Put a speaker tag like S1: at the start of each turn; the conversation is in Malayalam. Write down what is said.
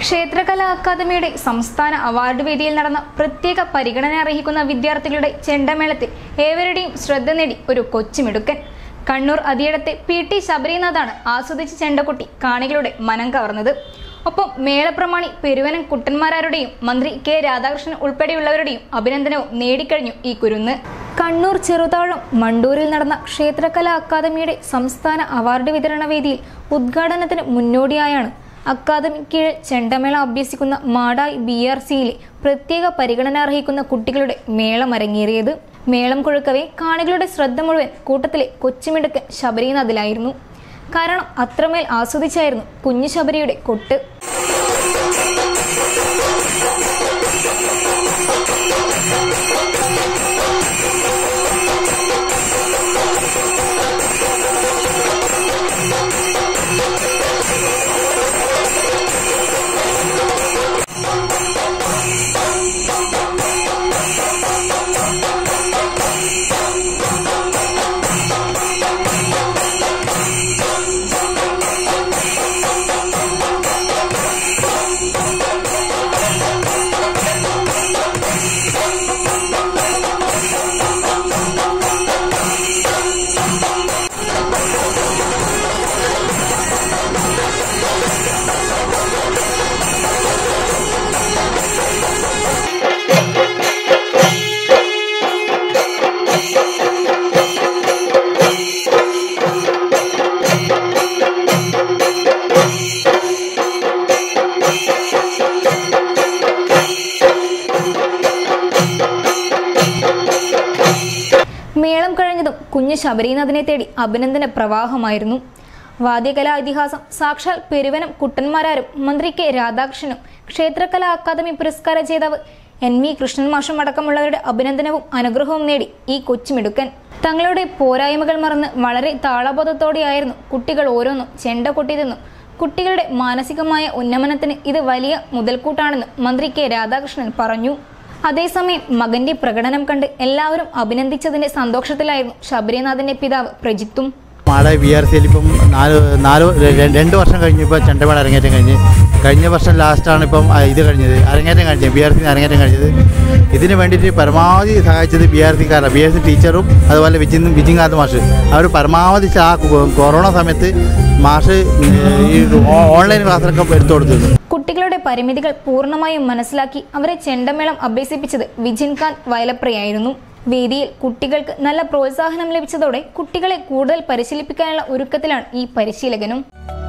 S1: ക്ഷേത്രകലാ അക്കാദമിയുടെ സംസ്ഥാന അവാർഡ് വേദിയിൽ നടന്ന പ്രത്യേക പരിഗണന അർഹിക്കുന്ന വിദ്യാർത്ഥികളുടെ ചെണ്ടമേളത്തിൽ ഏവരുടെയും ശ്രദ്ധ നേടി ഒരു കൊച്ചുമിടുക്കൻ കണ്ണൂർ അതിയടത്തെ പി ടി ശബരിനാഥാണ് ആസ്വദിച്ച് ചെണ്ടക്കുട്ടി കാണികളുടെ മനം കവർന്നത് ഒപ്പം മേളപ്രമാണി പെരുവനം കുട്ടന്മാരാരുടെയും മന്ത്രി കെ രാധാകൃഷ്ണൻ ഉൾപ്പെടെയുള്ളവരുടെയും അഭിനന്ദനവും നേടിക്കഴിഞ്ഞു ഈ കുരുന്ന് കണ്ണൂർ ചെറുതാഴം മണ്ടൂരിൽ നടന്ന ക്ഷേത്രകലാ അക്കാദമിയുടെ സംസ്ഥാന അവാർഡ് വിതരണ വേദിയിൽ ഉദ്ഘാടനത്തിന് മുന്നോടിയായാണ് അക്കാദമി കീഴിൽ ചെണ്ടമേള അഭ്യസിക്കുന്ന മാടായി ബി ആർ സിയിലെ പ്രത്യേക പരിഗണന അർഹിക്കുന്ന കുട്ടികളുടെ മേളം അരങ്ങേറിയത് മേളം കൊഴുക്കവേ കാണികളുടെ ശ്രദ്ധ മുഴുവൻ കൂട്ടത്തിലെ കൊച്ചുമിടുക്കൻ ശബരിനാഥിലായിരുന്നു കാരണം അത്രമേൽ ആസ്വദിച്ചായിരുന്നു കുഞ്ഞു ശബരിയുടെ കൊട്ട് മേളം കഴിഞ്ഞതും കുഞ്ഞു ശബരിനാഥിനെ തേടി അഭിനന്ദന പ്രവാഹമായിരുന്നു വാദ്യകലാ ഇതിഹാസം സാക്ഷാൽ പെരുവനം കുട്ടന്മാരാരും മന്ത്രി കെ രാധാകൃഷ്ണനും ക്ഷേത്രകലാ അക്കാദമി പുരസ്കാര ജേതാവ് എൻ വി കൃഷ്ണൻ മാഷും അടക്കമുള്ളവരുടെ അഭിനന്ദനവും അനുഗ്രഹവും നേടി ഈ കൊച്ചുമിടുക്കൻ തങ്ങളുടെ പോരായ്മകൾ മറന്ന് വളരെ താളബോധത്തോടെയായിരുന്നു കുട്ടികൾ ഓരോന്നും ചെണ്ട കൊട്ടിയതെന്നും കുട്ടികളുടെ മാനസികമായ ഉന്നമനത്തിന് ഇത് വലിയ മുതൽക്കൂട്ടാണെന്നും മന്ത്രി കെ രാധാകൃഷ്ണൻ പറഞ്ഞു അതേസമയം മകന്റെ പ്രകടനം കണ്ട് എല്ലാവരും അഭിനന്ദിച്ചതിന്റെ സന്തോഷത്തിലായിരുന്നു ശബരിനാഥന്റെ പിതാവ് പ്രജിത്തും
S2: മാടായി ബി ആർ സിയിൽ ഇപ്പം നാല് നാല് ര- രണ്ട് വർഷം കഴിഞ്ഞ് ഇപ്പോൾ ചെണ്ടമേള അരങ്ങേറ്റം കഴിഞ്ഞ് കഴിഞ്ഞ വർഷം ലാസ്റ്റാണ് ഇപ്പം ആ, ഇത് കഴിഞ്ഞത് അരങ്ങേറ്റം കഴിഞ്ഞത് ബി ആർ സി അരങ്ങേറ്റം കഴിഞ്ഞത് ഇതിന് വേണ്ടിയിട്ട് പരമാവധി സഹായിച്ചത് ബി ആർ സിക്കാരാണ് ബി ആർ സി ടീച്ചറും അതുപോലെ വിജിൻ വിജിങ്കാന്ത് മാഷ് അവർ പരമാവധി ആ കൊ- കൊറോണ സമയത്ത് മാഷ് ഈ ഓ- ഓൺലൈൻ ക്ലാസ്സിലൊക്കെ എടുത്തു കൊടുത്തിരുന്നു
S1: കുട്ടികളുടെ പരിമിതികൾ പൂർണ്ണമായും മനസ്സിലാക്കി അവരെ ചെണ്ടമേളം അഭ്യസിപ്പിച്ചത് വിജിൻകാന്ത് വയലപ്രയായിരുന്നു വേദിയിൽ കുട്ടികൾക്ക് നല്ല പ്രോത്സാഹനം ലഭിച്ചതോടെ കുട്ടികളെ കൂടുതൽ പരിശീലിപ്പിക്കാനുള്ള ഒരുക്കത്തിലാണ് ഈ പരിശീലകനും